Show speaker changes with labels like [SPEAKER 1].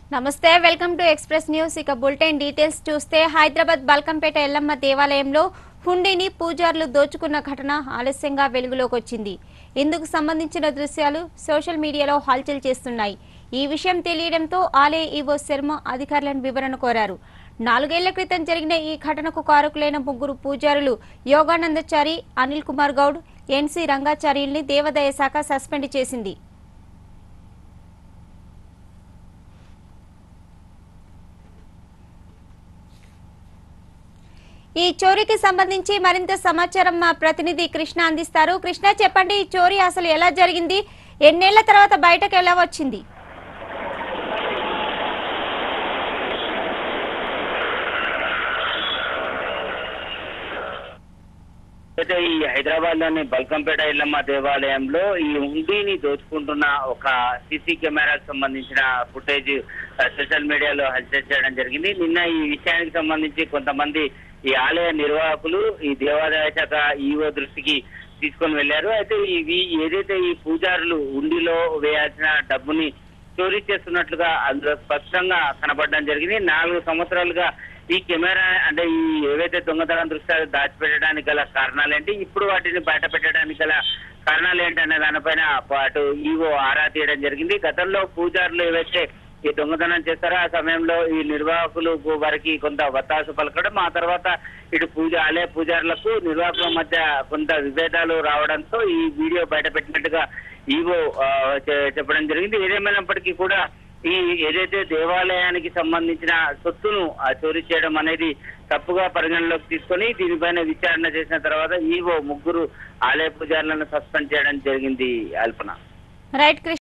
[SPEAKER 1] నమస్తే welcome to express news ఇక bulletin details చూస్తే హైదరాబాద్ బల్కంపేట ఎల్లమ్మ దేవాలయంలో హుండీని పూజారులు దోచుకున్న ఘటన ఆలస్యంగా వెలుగులోకి వచ్చింది ఇందుకు సంబంధించిన దృశ్యాలు సోషల్ మీడియాలో హల్చల్ చేస్తున్నాయి ఈ విషయం తెలియడంతో ఆలయ ఈవో శర్మ అధికారులను వివరణ కోరారు నాలుగేళ్ల క్రితం జరిగిన ఈ ఘటనకు కారకులైన ముగ్గురు పూజారులు యోగానందచారి అనిల్ కుమార్ గౌడ్ ఎన్సీ రంగాచార్యుల్ని దేవాదాయ శాఖ సస్పెండ్ చేసింది ఈ చోరీకి సంబంధించి మరింత సమాచారం మా ప్రతినిధి కృష్ణ అందిస్తారు కృష్ణ చెప్పండి ఈ చోరీ అసలు ఎలా జరిగింది ఎన్నేళ్ల తర్వాత బయటకు ఎలా వచ్చింది
[SPEAKER 2] అయితే ఈ హైదరాబాద్ లోని బల్కంపేట ఇల్లమ్మ దేవాలయంలో ఈ హుండీని దోచుకుంటున్న ఒక సీసీ కెమెరాకు సంబంధించిన ఫుటేజ్ సోషల్ మీడియాలో హల్చల్ చేయడం జరిగింది నిన్న ఈ విషయానికి సంబంధించి కొంతమంది ఈ ఆలయ నిర్వాహకులు ఈ దేవాదాయ శాఖ ఈవో దృష్టికి తీసుకొని వెళ్లారు అయితే ఇవి ఏదైతే ఈ పూజారులు ఉండిలో వేయాల్సిన డబ్బుని చోరీ చేస్తున్నట్లుగా అందులో స్పష్టంగా కనబడడం జరిగింది నాలుగు సంవత్సరాలుగా ఈ కెమెరా అంటే ఈ ఏవైతే దొంగతనం దృశ్యాలు దాచిపెట్టడానికి గల కారణాలు ఏంటి ఇప్పుడు వాటిని బయట పెట్టడానికి గల కారణాలు ఏంటి అనే దానిపైన అటు ఈవో ఆరా తీయడం జరిగింది గతంలో పూజారులు ఏవైతే ఈ దొంగతనం చేస్తారో ఆ సమయంలో ఈ నిర్వాహకులు వారికి కొంత వత్తాసు పలకడం ఆ తర్వాత ఇటు పూజ ఆలయ పూజారులకు నిర్వాహకుల మధ్య కొంత విభేదాలు రావడంతో ఈ వీడియో బయట పెట్టినట్టుగా ఈవో ఆ, చె- చెప్పడం జరిగింది ఏదేమైనప్పటికీ కూడా ఈ ఏదైతే దేవాలయానికి సంబంధించిన సొత్తును ఆ, చోరీ చేయడం అనేది తప్పుగా పరిగణలోకి తీసుకొని దీనిపైన విచారణ చేసిన తర్వాత ఈవో ముగ్గురు ఆలయ పూజారులను సస్పెండ్ చేయడం జరిగింది అల్పన
[SPEAKER 1] రైట్ కృష్ణ